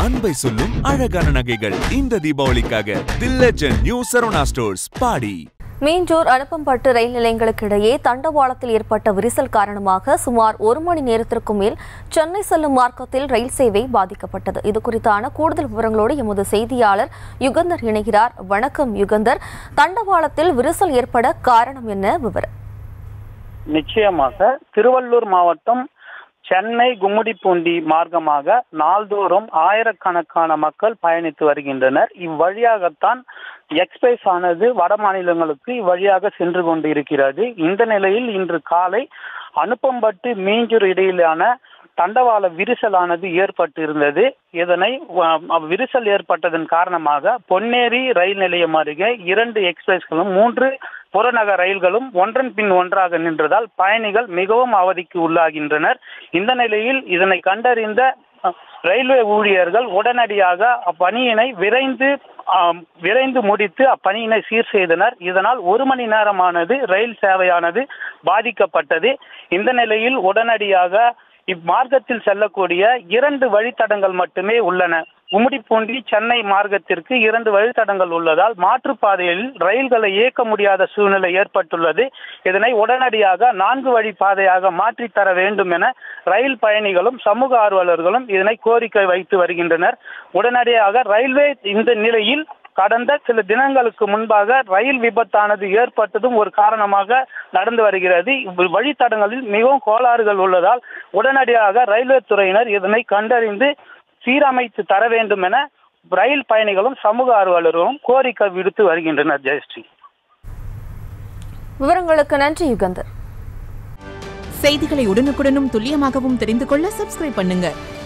அன்பை சொல்லும் அழகான நகைகள் இந்த தீபாவளிக்காக the legend new Saravana stores Padi Minjur Anuppampattu ரயில் நிலையங்களுக்கு இடையே தண்டவாளத்தில் ஏற்பட்ட விரிசல் காரணமாக சுமார் ஒரு மணி நேரத்திற்கும் மேல் சென்னை செல்லும் மார்க்கத்தில் ரயில் சேவை பாதிக்கப்பட்டது இது குறித்தான கூடுதல் விவரங்களோடு எமது செய்தியாளர் யுகந்தர் இணைகிறார் வணக்கம் யுகந்தர் தண்டவாளத்தில் விரிசல் ஏற்பட காரணம் என்ன விவரம் நிச்சயமாக திருவள்ளூர் மாவட்டம் சென்னை கும்மிடிப்பூண்டி மார்க்கமாக நாள்தோறும் ஆயிரக்கணக்கான மக்கள் பயணித்து வருகின்றனர் இவ்வழியாகத்தான் எக்ஸ்பிரஸ் ஆனது வட மாநிலங்களுக்கு இவ்வழியாக சென்று கொண்டிருக்கிறது இந்த நிலையில் இன்று காலை அனுப்பம்பட்டு மீஞ்சூர் இடையிலான தண்டவாள விரிசலானது ஏற்பட்டு இருந்தது இதனை அஹ், விரிசல் ஏற்பட்டதன் காரணமாக பொன்னேரி ரயில் நிலையம் அருகே இரண்டு எக்ஸ்பிரஸ்களும் மூன்று புறநகர் ரயில்களும் ஒன்றன் பின் ஒன்றாக நின்றதால் பயணிகள் மிகவும் அவதிக்கு உள்ளாகின்றனர் இந்த நிலையில் இதனை கண்டறிந்த அஹ், ரயில்வே ஊழியர்கள் உடனடியாக அப்பணியினை விரைந்து ஆம், விரைந்து முடித்து அப்பணியினை சீர் செய்தனர் இதனால் ஒரு மணி நேரமானது ரயில் சேவையானது பாதிக்கப்பட்டது இந்த நிலையில் உடனடியாக இம்மார்க்கத்தில் செல்லக்கூடிய இரண்டு வழித்தடங்கள் மட்டுமே உள்ளன உம்மிடிப்பூண்டி சென்னை மார்க்கத்திற்கு இரண்டு வழித்தடங்கள் உள்ளதால் மாற்றுப்பாதையில் ரயில்களை இயக்க முடியாத சூழ்நிலை ஏற்பட்டுள்ளது இதனை உடனடியாக நான்கு வழி பாதையாக மாற்றித் தர வேண்டும் என ரயில் பயணிகளும் சமூக ஆர்வலர்களும் இதனை கோரிக்கை வைத்து வருகின்றனர் உடனடியாக ரயில்வே இந்த நிலையில் கடந்த சில தினங்களுக்கு முன்பாக ரயில் விபத்தானது ஏற்பட்டதும் ஒரு காரணமாக நடந்து வருகிறது இவ் வழித்தடங்களில் மிகவும் கோளாறுகள் உள்ளதால் உடனடியாக ரயில்வே துறையினர் இதனை கண்டறிந்து சீரமைத்து தர வேண்டும் என ரயில் பயணிகளும் சமூக ஆர்வலர்களும் கோரிக்கை விடுத்து வருகின்றனர் ஜெயஸ்ரீ விவரங்களுக்கு நன்றி யுகந்தர் செய்திகளை உடனுக்குடனும் துல்லியமாகவும் தெரிந்து கொள்ள சப்ஸ்கிரைப் பண்ணுங்க